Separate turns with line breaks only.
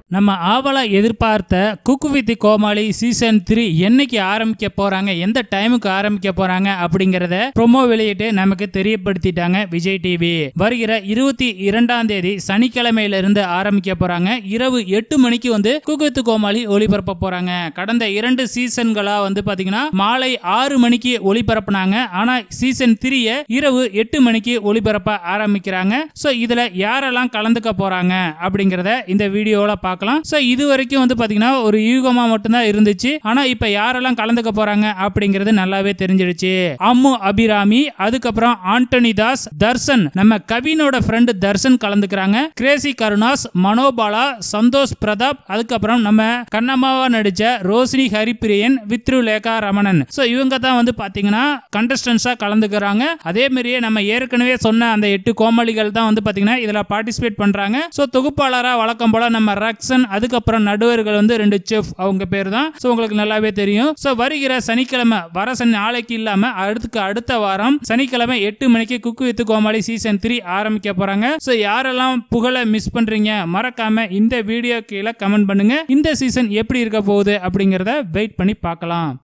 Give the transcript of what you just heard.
நம்ம ஆவலா எதிர்பார்த்த cook with Comali season three என்னைக்கு ஆரம்பிக்க போறாங்க எந்த டைமுக்கு ஆரம்பிக்க போறாங்க அப்படிங்கறத ப்ரோமோ வெளியிட்டு நமக்கு தெரியப்படுத்திட்டாங்க விஜய் டிவி வருகிற இருபத்தி இரண்டாம் தேதி சனிக்கிழமையில இருந்து ஆரம்பிக்க போறாங்க இரவு எட்டு மணிக்கு வந்து குக்கு வித் கோமாளி ஒளிபரப்ப போறாங்க கடந்த இரண்டு சீசன்களா வந்து பாத்தீங்கன்னா மாலை ஆறு மணிக்கு ஒளிபரப்புனாங்க ஆனா சீசன் த்ரீய இரவு எட்டு மணிக்கு ஒளிபரப்ப ஆரம்பிக்கிறாங்க சோ இதுல யாரெல்லாம் கலந்துக்க போறாங்க அப்படிங்கறத இந்த வீடியோல பார்க்கலாம் சோ இது வரைக்கும் வந்து பாத்தீங்கன்னா ஒரு யூகமா மட்டும்தான் இருந்துச்சு ஆனா இப்ப யாரெல்லாம் கலந்துக்க போறாங்க அப்படிங்கிறது நல்லாவே தெரிஞ்சிடுச்சு அம்மு அபிராமி அதுக்கப்புறம் ஆண்டனி தாஸ் தர்சன் நம்ம கவினோட ஃப்ரெண்டு தர்சன் கலந்துக்கிறாங்க கிரேசி கருணாஸ் மனோபாலா சந்தோஷ் பிரதாப் அதுக்கப்புறம் நம்ம கண்ணம்மாவா நடிச்ச ரோஷினி ஹரிப்பிரியன் வித்ரு லேகா ரமணன் சோ இவங்க தான் வந்து பாத்தீங்கன்னா கண்டஸ்டன்ஸா கலந்துக்கிறாங்க அதே மாதிரியே நம்ம ஏற்கனவே சொன்ன அந்த எட்டு கோமாளிகள் தான் வந்து பாத்தீங்கன்னா இதுல பார்ட்டிசிபேட் பண்றாங்க சோ தொகுப்பாளரா வழக்கம் போல நம்ம ரக்ஷன் அதுக்கப்புறம் நடுவர்கள் வந்து ரெண்டு செஃப் அவங்க பேர் தான் சோ உங்களுக்கு நல்லாவே தெரியும் சோ வருகிற சனிக்கிழமை வர சனி நாளைக்கு இல்லாம அடுத்துக்கு அடுத்த வாரம் சனிக்கிழமை எட்டு மணிக்கு cook with Comali season three ஆரம்பிக்க போறாங்க சோ யாரெல்லாம் புகழை மிஸ் பண்றீங்க மறக்காம இந்த வீடியோ கீழே கமெண்ட் பண்ணுங்க இந்த சீசன் எப்படி இருக்க போகுது அப்படிங்கறத வெயிட் பண்ணி பார்க்கலாம்